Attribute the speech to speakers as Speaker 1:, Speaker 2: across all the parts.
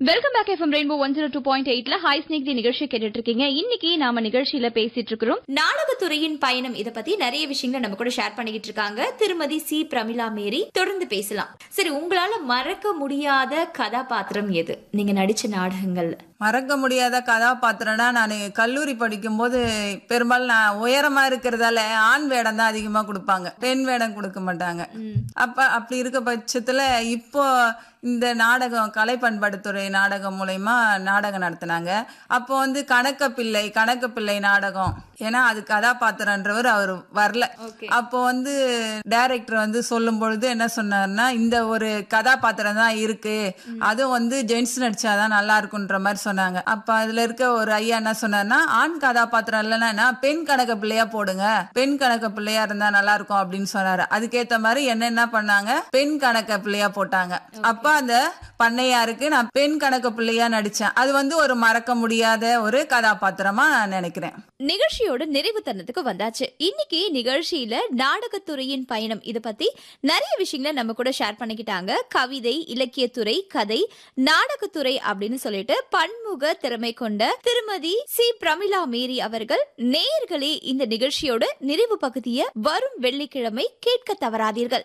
Speaker 1: welcome back FM rainbow one zero two point எயிட்ல hi snake தி நிகழ்ச்சி கேட்டுட்டு இருக்கீங்க இன்னைக்கு நாம நிகழ்ச்சியில பேசிட்டு இருக்கிறோம்
Speaker 2: நாடகத்துறையின் பயணம் இத பத்தி நிறைய விஷயங்களை நம்ம கூட ஷேர் பண்ணிக்கிட்டு இருக்காங்க திருமதி சி பிரமிளா மேரி தொடர்ந்து பேசலாம் சரி உங்களால மறக்க முடியாத கதாபாத்திரம் எது நீங்க நடிச்ச நாடகங்கள்ல
Speaker 3: மறக்க முடியாத கதாபாத்திரம்னா நான் கல்லூரி படிக்கும்போது பெரும்பாலும் நான் உயரமா இருக்கிறதால ஆண் வேடம் தான் அதிகமா கொடுப்பாங்க பெண் வேடம் கொடுக்க மாட்டாங்க அப்ப அப்படி இருக்க பட்சத்துல இப்போ இந்த நாடகம் கலை பண்பாட்டுத்துறை நாடகம் மூலயமா நாடகம் நடத்தினாங்க அப்போ வந்து கணக்க பிள்ளை கணக்க பிள்ளை நாடகம் ஏன்னா அது கதாபாத்திரன்றவர் அவர் வரல அப்போ வந்து டைரக்டர் வந்து சொல்லும் பொழுது என்ன சொன்னாருன்னா இந்த ஒரு கதாபாத்திரம் தான் இருக்கு அதுவும் வந்து ஜென்ஸ் நடிச்சாதான் நல்லா இருக்குன்ற மாதிரி சொன்னாங்க அப்ப அதுல இருக்க ஒரு ஐயா என்ன சொன்னாருன்னா ஆண் கதாபாத்திரம் இல்லைன்னா பெண் கணக்க பிள்ளையா போடுங்க பெண் கணக்க பிள்ளையா இருந்தா நல்லா இருக்கும் அப்படின்னு சொன்னாரு அதுக்கேத்த மாதிரி என்ன என்ன பண்ணாங்க பெண் கணக்க பிள்ளையா போட்டாங்க அப்ப அந்த பண்ணையாருக்கு நான் பெண் கணக்க பிள்ளையா நடிச்சேன் அது வந்து ஒரு மறக்க முடியாத ஒரு கதாபாத்திரமா நான் நினைக்கிறேன்
Speaker 2: நிகழ்ச்சியோட நிறைவு தருணத்துக்கு வந்தாச்சு இன்னைக்கு நிகழ்ச்சியில நாடகத்துறையின் பயணம் இத பத்தி நிறைய விஷயங்களை நம்ம கூட ஷேர் பண்ணிக்கிட்டாங்க கவிதை இலக்கியத்துறை கதை நாடகத்துறை அப்படின்னு சொல்லிட்டு பன்முக திறமை கொண்ட திருமதி சி பிரமிளா மேரி அவர்கள் நேயர்களே இந்த நிகழ்ச்சியோட நிறைவு பகுதியை வரும் வெள்ளிக்கிழமை கேட்க தவறாதீர்கள்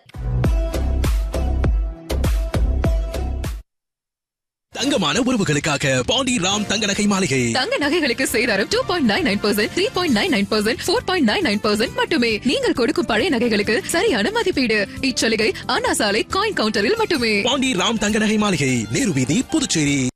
Speaker 4: தங்கமான உறவுகளுக்காக பாண்டி ராம் தங்க நகை மாளிகை
Speaker 5: தங்க நகைகளுக்கு சேதாரம் two point nine nine percent three point nine nine percent four point nine nine percent மட்டுமே நீங்கள் கொடுக்கும் பழைய நகைகளுக்கு சரியான மதிப்பீடு இச்சலுகை அண்ணா சாலை காயின் கவுண்டரில் மட்டுமே
Speaker 4: பாண்டி ராம் தங்க நகை மாளிகை நேரு வீதி புதுச்சேரி